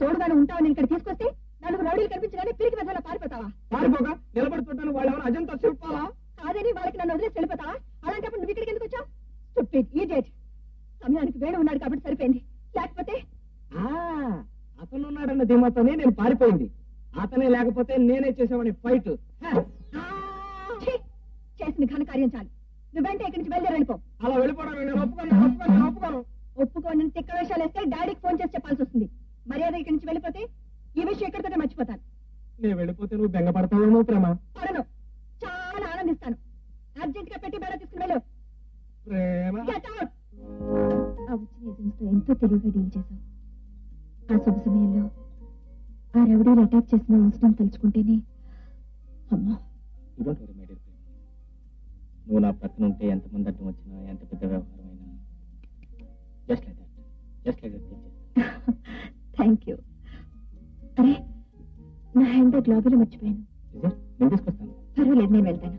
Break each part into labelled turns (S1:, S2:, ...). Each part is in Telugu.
S1: తోడుగానే ఉంటావని ఇక్కడ తీసుకొస్తే నలుగురు రౌడీలు కనిపించగానే పిరికి వెదలా పారిపోతావా
S2: పారిపోక నిలబడుతుంటాను వాళ్ళు ఎవరు అజంతా శిల్పాలా
S1: కాదని వాళ్ళకి నన్ను వదిలేసి వెళ్ళిపోతావా అలాంటప్పుడు నువ్వు ఇక్కడికి ఎందుకు వచ్చావు స్టూపిడ్ ఈడియట్ సమయానికి వేణు ఉన్నాడు కాబట్టి సరిపోయింది లేకపోతే
S2: ఆ, అతను ఉన్నాడన్న ధీమాతోనే నేను పారిపోయింది అతనే లేకపోతే నేనే చేసేవాడిని ఫైట్
S1: ఛీ! చేసిన ఘనకార్యం చాలు నువ్వెంటే ఇక్కడి నుంచి బయలుదేరి వెళ్ళిపో
S2: అలా వెళ్ళిపోవడం నేను ఒప్పుకోను ఒప్పుకోను నేను ఒప్పుకోను
S1: ఒప్పుకోని తిక్క వేషాలు వేస్తే డాడీకి ఫోన్ చేసి చెప్పాల్సి వస్తుంది మర్యాద ఇక్కడి నుంచి వెళ్ళిపోతే ఈ విషయం ఎక్కడితోనే మర్చిపోతాను
S2: నేను వెళ్ళిపోతే నువ్వు బెంగపడతావేమో ప్రేమ
S1: పడను చాలా ఆనందిస్తాను అర్జెంట్ గా పెట్టి బేడ తీసుకుని వెళ్ళు
S2: ప్రేమ
S1: Get out! ఆ వచ్చిన ఏజెంట్స్ తో ఎంతో తెలివిగా డీల్ చేశావు ఆ శుభ సమయంలో ఆ రౌడీలు అటాక్ చేసిన ఇన్సిడెంట్ తలుచుకుంటేనే అమ్మా
S3: You don't worry, my dear friend. నువ్వు నా ప్రక్కన ఉంటే ఎంతమంది అడ్డం వచ్చినా ఎంత పెద్ద వ్యవహారం అయినా just like that just like that
S1: thank you అరే నా హ్యాండ్ బ్యాగ్ లాబీలో మర్చిపోయాను
S3: నేను తీసుకొస్తాను
S1: పర్వాలేదు నేను వెళ్తాను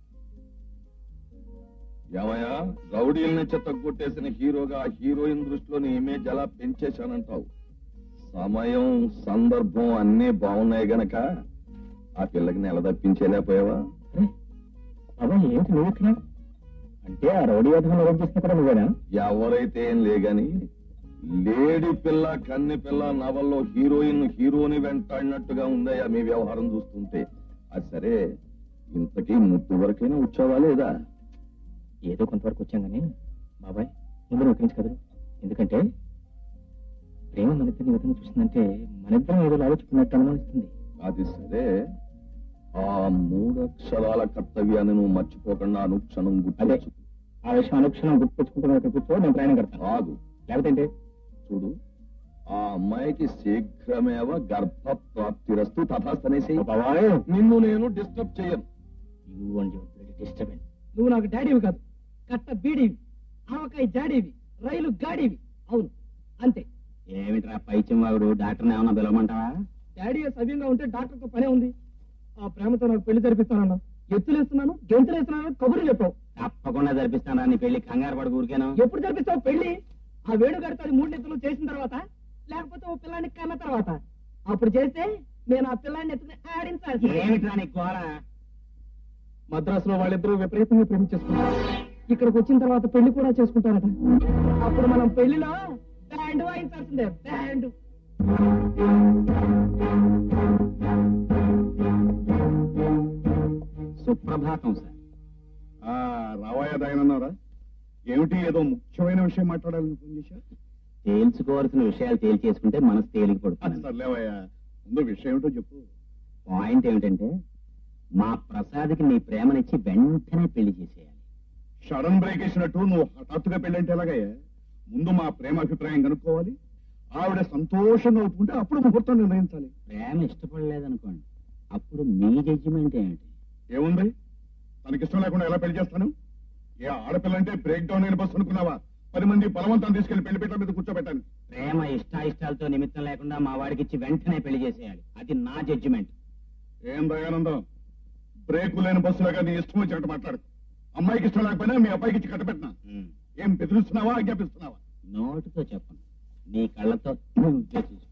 S4: ఏమయ్యా రౌడీల్ని చెత్తగొట్టేసిన హీరోగా హీరోయిన్ దృష్టిలో నీ ఇమేజ్ ఎలా పెంచేశానంటావు సమయం సందర్భం అన్నీ బాగున్నాయి గనక ఆ పిల్లకి నెల తప్పించేలేకపోయావా
S3: అరే బాబాయ్ ఏంటి నువ్వు ఇక్కడ అంటే ఆ రౌడీ యాదవ్ అరెస్ట్ చేసిన కూడా నువ్వేనా
S4: ఎవరైతే ఏం లేగాని లేడి పిల్ల కన్నె పిల్ల నవల్లో హీరోయిన్ హీరోని వెంటాడినట్టుగా ఉందయ్యా మీ వ్యవహారం చూస్తుంటే అది సరే ఇంతకీ ముద్దు వరకైనా వచ్చావా లేదా
S3: ఏదో కొంతవరకు వచ్చాం కానీ బాబాయ్ ముందు నువ్వు ఇక్కడి నుంచి కదరు ఎందుకంటే ప్రేమ మన ఇద్దరిని విధంగా చూసిందంటే మన ఇద్దరం ఏదో ఆలోచుకున్నట్టు అనుమానిస్తుంది
S4: అది సరే ఆ మూడక్షరాల కర్తవ్యాన్ని నువ్వు మర్చిపోకుండా అనుక్షణం
S3: అదే
S4: గుర్తు
S3: ఆ విషయం అనుక్షణం గుర్తుపెట్టుకుంటున్న ఇక్కడ కూర్చో నేను ప్రయాణం కడతాను
S4: ఆగు
S3: లేకపోతే ఏంటి
S4: చూడు ఆ అమ్మాయికి శీఘ్రమేవ గర్భ ప్రాప్తిరస్తు తథాస్తనేసి
S3: బాబాయ్
S4: నిన్ను నేను డిస్టర్బ్ చేయను
S3: you and your bloody disturbance
S2: నువ్వు నాకు డాడీవి కాదు కట్ట బీడీవి ఆవకాయ జాడీవి రైలు గాడీవి అవును అంతే
S3: ఏమిట్రా పైచ్యం వాగుడు డాక్టర్ని ఏమన్నా పిలవమంటావా
S2: డాడీ సవ్యంగా ఉంటే డాక్టర్తో పనే ఉంది ఆ ప్రేమతో నాకు పెళ్లి జరిపిస్తానన్నా ఎత్తులేస్తున్నాను గెంతులేస్తున్నాను కబుర్లు చెప్పావు
S3: తప్పకుండా జరిపిస్తానా నీ పెళ్లి కంగారు పడు ఊరికేనా
S2: ఎప్పుడు జరిపిస్తావు పెళ్లి ఆ వేణుగాడితో అది మూడు నెత్తలు చేసిన తర్వాత లేకపోతే ఓ పిల్లాన్ని కన్న తర్వాత అప్పుడు చేస్తే నేను ఆ పిల్లాన్ని ఎత్తుకుని ఆడించాల్సి
S3: ఏమిట్రా నీ గోల
S2: మద్రాసులో వాళ్ళిద్దరూ విపరీతంగా ప్రేమించేసుకున్నారు ఇక్కడికి వచ్చిన తర్వాత పెళ్లి కూడా చేసుకుంటారట అప్పుడు మనం పెళ్లిలో బ్యాండ్ వాయించాల్సిందే బ్యాండ్
S3: సుప్రభాతం సార్
S5: రావాయా దాయనన్నారా ఏమిటి ఏదో ముఖ్యమైన విషయం మాట్లాడాలని ఫోన్ చేశా
S3: తేల్చుకోవాల్సిన విషయాలు తేల్చేసుకుంటే మనసు తేలిక పడుతుంది
S5: సర్లేవయ్యా ముందు విషయం ఏమిటో చెప్పు
S3: పాయింట్ ఏమిటంటే మా ప్రసాద్కి నీ ప్రేమనిచ్చి వెంటనే పెళ్లి చేసేయాలి
S5: షడన్ బ్రేక్ వేసినట్టు నువ్వు హఠాత్తుగా పెళ్ళంటే ఎలాగయ్యా ముందు మా ప్రేమ అభిప్రాయం కనుక్కోవాలి ఆవిడ సంతోషంగా ఒప్పుకుంటే అప్పుడు ముహూర్తం నిర్ణయించాలి
S3: ప్రేమ ఇష్టపడలేదనుకోండి అప్పుడు మీ జడ్జిమెంట్ ఏమిటి
S5: ఏముంది తనకిష్టం లేకుండా ఎలా పెళ్లి చేస్తాను ఏ ఆడపిల్లంటే బ్రేక్ డౌన్ అయిన బస్సు అనుకున్నావా పది మంది బలవంతాన్ని తీసుకెళ్లి పెళ్లి పీటల మీద కూర్చోబెట్టాను
S3: ప్రేమ ఇష్టాయిష్టాలతో నిమిత్తం లేకుండా మా వాడికి ఇచ్చి వెంటనే పెళ్లి చేసేయాలి అది నా జడ్జిమెంట్
S5: ఏం దయానందం బ్రేకు లేని బస్సులాగా నీ ఇష్టం వచ్చినట్టు మాట్లాడు అమ్మాయికి ఇష్టం లేకపోయినా మీ అబ్బాయికి ఇచ్చి కట్టబెట్టినా ఏం బెదిరిస్తున్నావా ఆజ్ఞాపిస్తున్నావా
S3: నోటితో చెప్పను నీ కళ్ళతో నువ్వే చూసుకో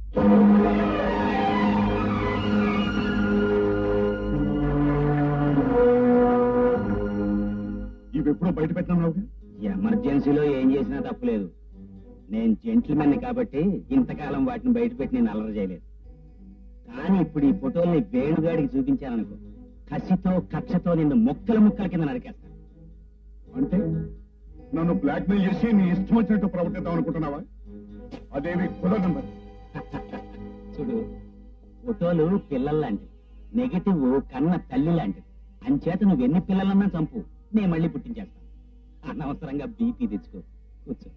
S5: ఇవి ఎప్పుడో బయట పెట్టినావుగా
S3: ఎమర్జెన్సీలో ఏం చేసినా తప్పులేదు నేను జెంట్మెన్ కాబట్టి ఇంతకాలం వాటిని బయట పెట్టి నేను అల్లరి చేయలేదు కానీ ఇప్పుడు ఈ ఫోటోల్ని వేణుగాడికి చూపించాననుకో కసితో కక్షతో నిన్ను ముక్కల ముక్కల కింద నరికేస్తాను
S5: అంటే నన్ను బ్లాక్ మెయిల్ చేసి నీ ఇష్టం వచ్చినట్టు ప్రవర్తిద్దాం అనుకుంటున్నావా అదేవి కుదరదు మరి
S3: చూడు ఫోటోలు పిల్లల లాంటివి నెగటివ్ కన్న తల్లి లాంటిది అంచేత నువ్వు ఎన్ని పిల్లలన్నా చంపు నేను మళ్ళీ పుట్టించేస్తాను అనవసరంగా బీపీ తెచ్చుకో కూర్చో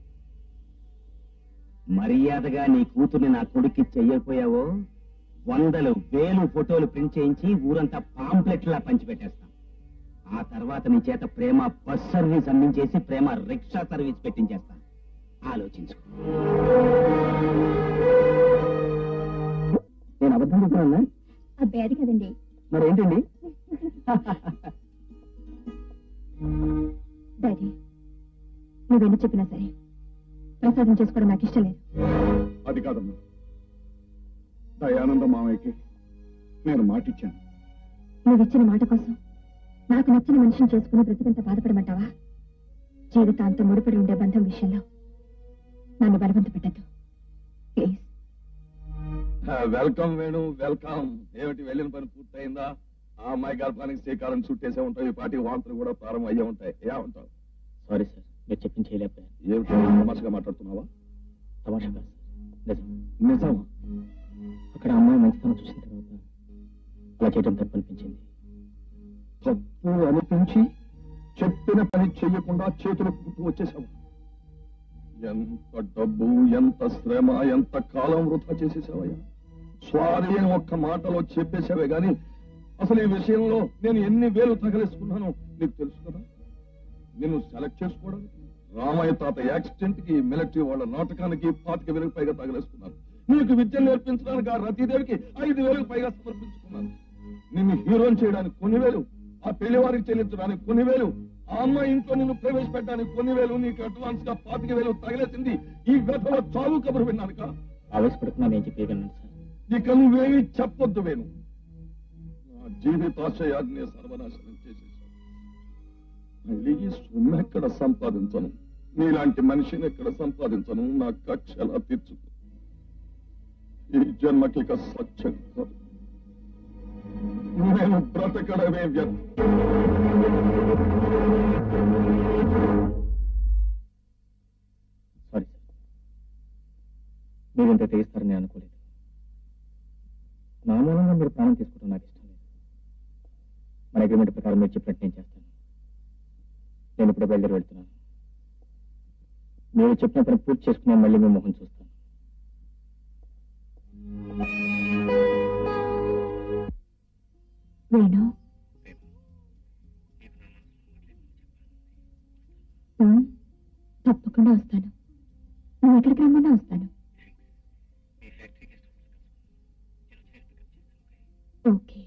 S3: మర్యాదగా నీ కూతుర్ని నా కొడుక్కి చెయ్యకపోయావో వందలు వేలు ఫోటోలు ప్రింట్ చేయించి ఊరంతా పాంప్లెట్లా పంచిపెట్టేస్తాం ఆ తర్వాత నీ చేత ప్రేమ బస్ సర్వీస్ అందించేసి ప్రేమ రిక్షా సర్వీస్ పెట్టించేస్తాను ఆలోచించుకో నేను అబద్ధం చెప్తున్నా
S1: అబ్బాయి అది కదండి
S3: మరేంటండి
S1: డాడీ నువ్వెన్ని చెప్పినా సరే ప్రసాదం చేసుకోవడం నాకు ఇష్టం లేదు
S5: అది కాదమ్మా దయానంద మామయ్యకి నేను మాటిచ్చాను
S1: నువ్వు ఇచ్చిన మాట కోసం నాకు నచ్చిన మనిషిని చేసుకుని బ్రతికంత బాధపడమంటావా జీవితాంతం ముడిపడి ఉండే బంధం విషయంలో నన్ను బలవంత పెట్టద్దు ప్లీజ్
S4: వెల్కమ్ వేణు వెల్కమ్ ఏమిటి వెళ్ళిన పని పూర్తయిందా ఆ అమ్మాయి గర్భానికి శ్రీకారం చుట్టేసే ఉంటాయి ఈ పాటి వాంతులు కూడా ప్రారంభం అయ్యే ఉంటాయి ఏమంటావు
S3: సారీ సార్ మీరు చెప్పింది చేయలేకపోయాను
S4: ఏమిటి తమాషగా మాట్లాడుతున్నావా
S3: తమాషా కాదు సార్ నిజం
S4: నిజమా
S3: అక్కడ అమ్మాయి మంచితనం చూసిన తర్వాత అలా చేయడం తప్పు అనిపించింది
S4: తప్పు అనిపించి చెప్పిన పని చెయ్యకుండా చేతులు కుట్టు వచ్చేసావు ఎంత డబ్బు ఎంత శ్రమ ఎంత కాలం వృధా చేసేసావయ్యా స్వారీ అని ఒక్క మాటలో చెప్పేసావే గాని అసలు ఈ విషయంలో నేను ఎన్ని వేలు తగలేసుకున్నానో నీకు తెలుసు కదా నిన్ను సెలెక్ట్ చేసుకోవడానికి రామయ్య తాత యాక్సిడెంట్ కి మిలిటరీ వాళ్ళ నాటకానికి పాతిక వేలకు పైగా తగలేసుకున్నాను నీకు విద్య నేర్పించడానికి ఆ రతీదేవికి ఐదు వేలకు పైగా సమర్పించుకున్నాను నిన్ను హీరోని చేయడానికి కొన్ని వేలు ఆ పెళ్లి వారికి చెల్లించడానికి కొన్ని వేలు ఆ అమ్మాయి ఇంట్లో నిన్ను ప్రవేశపెట్టడానికి కొన్ని వేలు నీకు అడ్వాన్స్ గా పాతిక వేలు తగిలేసింది ఈ వ్యధవ చావు కబురు విన్నానుక
S3: ఆవేశపడుతున్నా నేను చెప్పేయగలను సార్
S4: ఇక నువ్వేమీ చెప్పొద్దు వేను నా జీవితాశయాన్ని సర్వనాశనం చేసేసావు మళ్ళీ ఈ సొమ్ము ఎక్కడ సంపాదించను నీలాంటి మనిషిని ఎక్కడ సంపాదించను నా కక్ష ఎలా తీర్చుకో ఈ జన్మకి ఇక సత్యం కాదు నేను బ్రతకడమే వ్యర్థం
S3: సారీ సార్ మీరు ఇంత తెగిస్తారని నేను అనుకోలేదు నా మూలంగా మీరు ప్రాణం తీసుకోవడం నాకు ఇష్టం లేదు మన అగ్రిమెంట్ ప్రకారం మీరు చెప్పినట్టు నేను చేస్తాను నేను ఇప్పుడు బయలుదేరి వెళ్తున్నాను మీరు చెప్పిన పని పూర్తి చేసుకుని మళ్ళీ మీ మొహం చూస్తాను
S1: వేణు ఉమ్, తప్పకుండా వస్తాను నువ్వు ఎక్కడికి రమ్మన్నా వస్తాను ఓకే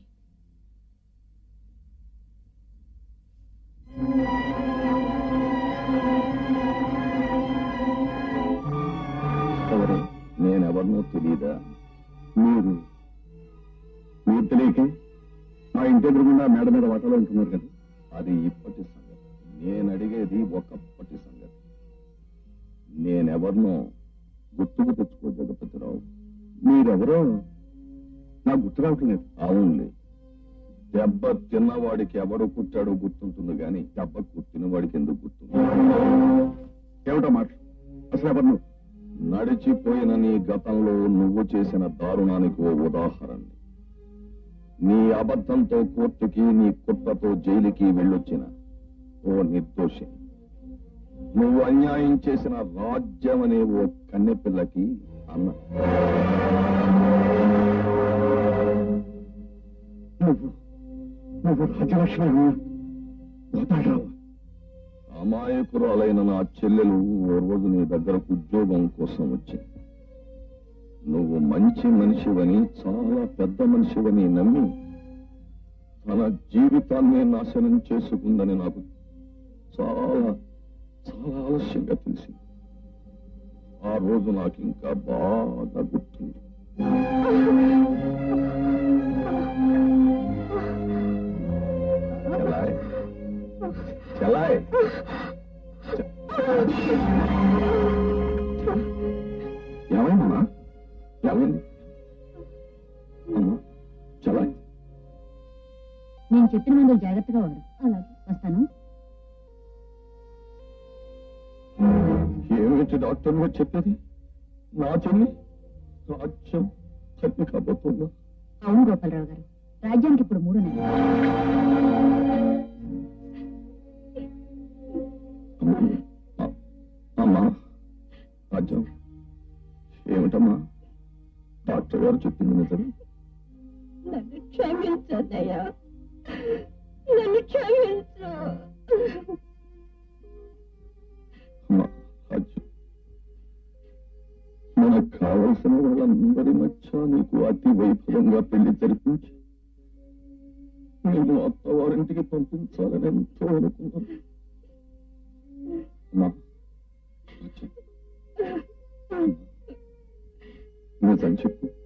S4: ఎవరు నేనెవరినో తెలియదా
S5: మీరు మీరు తెలియకే మా ఇంటి ఎదురుగుండా మేడ మీద వాటాలో ఉంటున్నారు కదా
S4: అది ఇప్పటి సంగతి నేను అడిగేది ఒకప్పటి సంగతి నేనెవరినో గుర్తుకు తెచ్చుకో జగపతిరావు
S5: మీరెవరో నాకు గుర్తు రావటం లేదు
S4: అవునులే దెబ్బ తిన్నవాడికి ఎవడు కుట్టాడో గుర్తుంటుంది గాని దెబ్బ కుట్టిన వాడికి ఎందుకు గుర్తుంది
S5: ఏమిటో మాట అసలు ఎవరు నువ్వు
S4: నడిచిపోయిన నీ గతంలో నువ్వు చేసిన దారుణానికి ఓ ఉదాహరణ నీ అబద్ధంతో కోర్టుకి నీ కుట్రతో జైలుకి వెళ్ళొచ్చిన ఓ నిర్దోషి నువ్వు అన్యాయం చేసిన రాజ్యం అనే ఓ కన్నెపిల్లకి అన్న
S5: నువ్వు నువ్వు రాజలక్ష్మి పోతాడావు
S4: అమాయకురాలైన నా చెల్లెలు ఓ రోజు నీ దగ్గరకు ఉద్యోగం కోసం వచ్చింది నువ్వు మంచి మనిషివని చాలా పెద్ద మనిషివని నమ్మి తన జీవితాన్ని నాశనం చేసుకుందని నాకు చాలా చాలా ఆలస్యంగా తెలిసింది ఆ రోజు నాకు ఇంకా బాగా గుర్తుంది చలాయ్ చలాయ్
S5: ఏమైందమ్మా
S4: ఏమైంది అమ్మా చలాయ్
S1: నేను చెప్పిన మందులు జాగ్రత్తగా వాడు అలాగే వస్తాను
S4: ఏమిటి డాక్టర్ గారు చెప్పేది నా చెల్లి రాజ్యం తగ్గి కాబోతుందా
S1: అవును గోపాలరావు గారు రాజ్యానికి ఇప్పుడు మూడు నెలలు
S4: అమ్మా అ- అమ్మా రాజ్యం ఏమిటమ్మా డాక్టర్ గారు చెప్పింది నిజమే
S1: నన్ను క్షమించదయ్యా నన్ను క్షమించు
S4: అమ్మా రాజ్యం మనకు కావలసిన వాళ్ళందరి మధ్య నీకు అతి వైభవంగా పెళ్లి జరిపించి నేను అత్తవారింటికి పంపించాలని ఎంతో అనుకున్నాను అమ్మా రాజ్యం నిజం చెప్పు